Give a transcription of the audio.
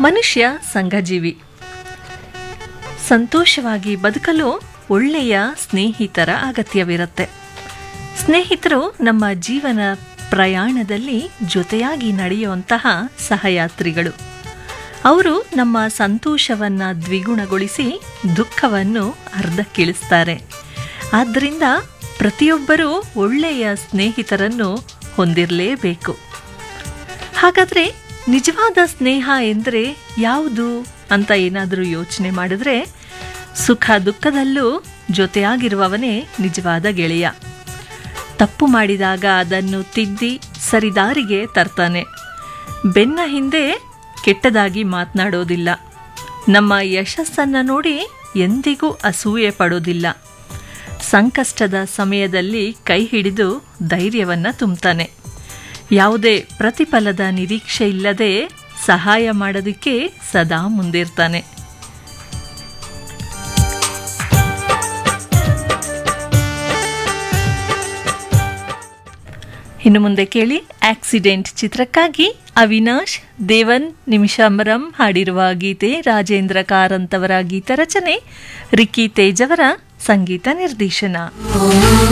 ಮನುಷ್ಯ ಸಂಘಜೀವಿ ಸಂತೋಷವಾಗಿ ಬದುಕಲು ಒಳ್ಳೆಯ ಸ್ನೇಹಿತರ ಅಗತ್ಯವಿರುತ್ತೆ ಸ್ನೇಹಿತರು ನಮ್ಮ ಜೀವನ ಪ್ರಯಾಣದಲ್ಲಿ ಜೊತೆಯಾಗಿ ನಡೆಯುವಂತಹ ಸಹಯಾತ್ರಿಗಳು ಅವರು ನಮ್ಮ ಸಂತೋಷವನ್ನು ದ್ವಿಗುಣಗೊಳಿಸಿ ದುಃಖವನ್ನು ಅರ್ಧಕ್ಕಿಳಿಸ್ತಾರೆ ಆದ್ದರಿಂದ ಪ್ರತಿಯೊಬ್ಬರೂ ಒಳ್ಳೆಯ ಸ್ನೇಹಿತರನ್ನು ಹೊಂದಿರಲೇಬೇಕು ಹಾಗಾದರೆ ನಿಜವಾದ ಸ್ನೇಹ ಎಂದರೆ ಯಾವುದು ಅಂತ ಏನಾದರೂ ಯೋಚನೆ ಮಾಡಿದ್ರೆ ಸುಖ ದುಃಖದಲ್ಲೂ ಜೊತೆಯಾಗಿರುವವನೇ ನಿಜವಾದ ಗೆಳೆಯ ತಪ್ಪು ಮಾಡಿದಾಗ ಅದನ್ನು ತಿದ್ದಿ ಸರಿದಾರಿಗೆ ತರ್ತಾನೆ ಬೆನ್ನ ಹಿಂದೆ ಕೆಟ್ಟದಾಗಿ ಮಾತನಾಡೋದಿಲ್ಲ ನಮ್ಮ ಯಶಸ್ಸನ್ನು ನೋಡಿ ಎಂದಿಗೂ ಅಸೂಯೆ ಪಡೋದಿಲ್ಲ ಸಂಕಷ್ಟದ ಸಮಯದಲ್ಲಿ ಕೈ ಹಿಡಿದು ಧೈರ್ಯವನ್ನು ತುಂಬ್ತಾನೆ ಯಾವುದೇ ಪ್ರತಿಫಲದ ನಿರೀಕ್ಷೆ ಇಲ್ಲದೆ ಸಹಾಯ ಮಾಡೋದಕ್ಕೆ ಸದಾ ಮುಂದಿರ್ತಾನೆ ಇನ್ನು ಮುಂದೆ ಕೇಳಿ ಆಕ್ಸಿಡೆಂಟ್ ಚಿತ್ರಕ್ಕಾಗಿ ಅವಿನಾಶ್ ದೇವನ್ ನಿಮಿಷಾಂಬರಂ ಹಾಡಿರುವ ಗೀತೆ ರಾಜೇಂದ್ರ ಕಾರಂತ್ ಅವರ ಗೀತ ರಚನೆ ರಿಕ್ಕಿ ತೇಜ್ ಅವರ ಸಂಗೀತ ನಿರ್ದೇಶನ